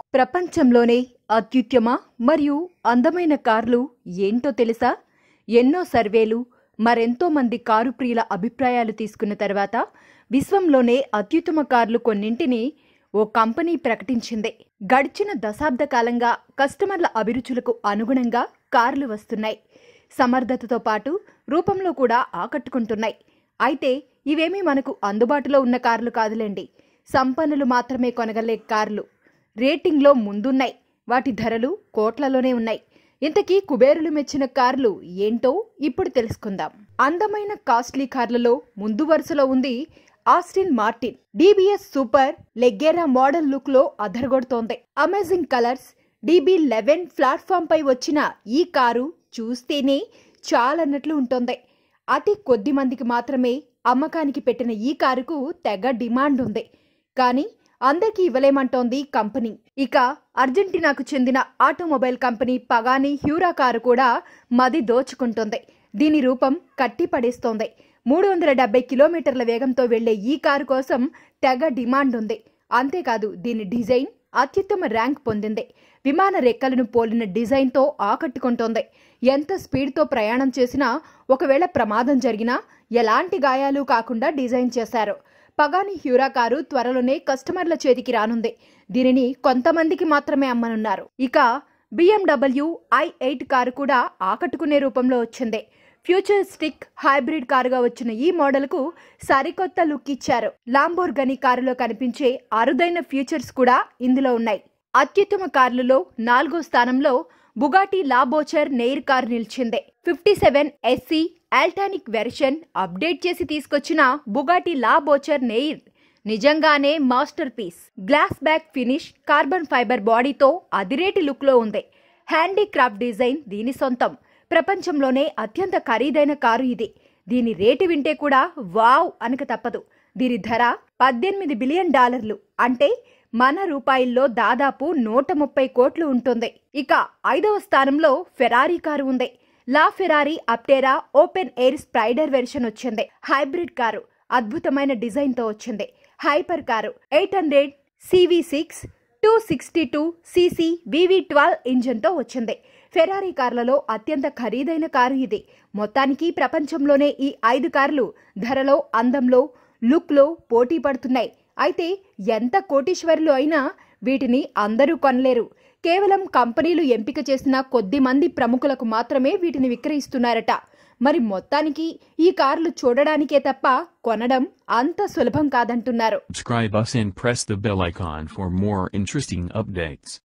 ప్రపంచంలోనే అత్యుత్తమ మరియు అందమైన కార్లు ఏంటో తెలుసా ఎన్నో సర్వేలు మరెంతో మంది కారు ప్రియుల అభిప్రాయాలు తీసుకున్న తర్వాత విశ్వంలోనే అత్యుత్తమ కార్లు కొన్నింటిని ఓ కంపెనీ ప్రకటించింది గడిచిన దశాబ్ద కాలంగా కస్టమర్ల అభిరుచులకు అనుగుణంగా కార్లు వస్తున్నాయి సమర్థతతో పాటు రూపంలో కూడా ఆకట్టుకుంటున్నాయి అయితే ఇవేమీ మనకు అందుబాటులో ఉన్న కార్లు కాదులేండి సంపన్నులు మాత్రమే కొనగలే కార్లు రేటింగ్లో ముందున్నాయి వాటి ధరలు కోట్లలోనే ఉన్నాయి ఇంతకీ కుబేరులు మెచ్చిన కార్లు ఏంటో ఇప్పుడు తెలుసుకుందాం అందమైన కాస్ట్లీ కార్లలో ముందు వరుసలో ఉంది Aston Martin DBS super leggera model look లో అదరగొడుతోంది amazing colours DB eleven platform పై వచ్చిన ఈ కారు చూస్తేనే చాలన్నట్లు ఉంటుంది అతి కొద్ది మందికి మాత్రమే అమ్మకానికి పెట్టిన ఈ కారుకు తెగ డిమాండ్ ఉంది కానీ అందరికీ ఇవ్వలేమంటోంది కంపెనీ ఇక అర్జెంటీనాకు చెందిన automobile company Pagani Huayra car కూడా మది దోచుకుంటుంది దీని రూపం కట్టి పడేస్తోంది మూడు వందల డెబ్బై కిలోమీటర్ల వేగంతో వెళ్లే ఈ కారు కోసం తెగ డిమాండ్ ఉంది అంతేకాదు దీని డిజైన్ అత్యుత్తమ ర్యాంక్ పొందింది విమాన రెక్కలను పోలిన డిజైన్తో ఆకట్టుకుంటోంది ఎంత స్పీడ్తో ప్రయాణం చేసినా ఒకవేళ ప్రమాదం జరిగినా ఎలాంటి గాయాలు కాకుండా డిజైన్ చేశారు పగాని హ్యూరా కారు త్వరలోనే కస్టమర్ల చేతికి రానుంది దీనిని కొంతమందికి మాత్రమే అమ్మనున్నారు ఇక బిఎండబ్ల్యూ ఐ ఎయిట్ కారు కూడా ఆకట్టుకునే రూపంలో వచ్చింది ఫ్యూచరిస్టిక్ హైబ్రిడ్ కారుగా వచ్చిన ఈ మోడల్కు సరికొత్త లుక్ ఇచ్చారు లాంబోర్గని కారులో కనిపించే అరుదైన ఫీచర్స్ కూడా ఇందులో ఉన్నాయి అత్యుత్తమ కార్లలో నాలుగో స్థానంలో బుగాటి లాబోచర్ నెయిర్ కారు నిలిచింది ఫిఫ్టీ సెవెన్ ఎస్సీ ఆల్టానిక్ వెర్షన్ అప్డేట్ చేసి తీసుకొచ్చిన బుగాటి లాబోచర్ నెయిర్ నిజంగానే masterpiece glass back finish carbon fibre బాడీతో అదిరేటి లుక్లో ఉంది హ్యాండీక్రాఫ్ట్ డిజైన్ దీని సొంతం ప్రపంచంలోనే అత్యంత ఖరీదైన కారు ఇది దీని రేటు వింటే కూడా వావ్ అనక తప్పదు దీని ధర పద్దెనిమిది బిలియన్ డాలర్లు అంటే మన రూపాయల్లో దాదాపు నూట ముప్పై కోట్లు ఉంటుంది ఇక ఐదవ స్థానంలో ఫెరారీ కారు ఉంది లా ఫెరారీ అప్టేరా ఓపెన్ ఎయిర్ స్ప్రైడర్ వెర్షన్ వచ్చింది హైబ్రిడ్ కారు అద్భుతమైన డిజైన్ తో వచ్చింది hyper car eight hundred CV six two sixty two CC V V twelve ఇంజన్తో వచ్చింది ఫెరారీ కార్లలో అత్యంత ఖరీదైన కారు ఇది మొత్తానికి ప్రపంచంలోనే ఈ ఐదు కార్లు ధరలో అందంలో లుక్లో పోటీ పడుతున్నాయి అయితే ఎంత కోటీశ్వరులు అయినా వీటిని అందరూ కొనలేరు కేవలం కంపెనీలు ఎంపిక చేసిన కొద్ది మంది ప్రముఖులకు మాత్రమే వీటిని విక్రయిస్తున్నారట మరి మొత్తానికి ఈ కార్లు చూడడానికే తప్ప కొనడం అంత సులభం కాదంటున్నారు Subscribe us and press the bell icon for more interesting updates.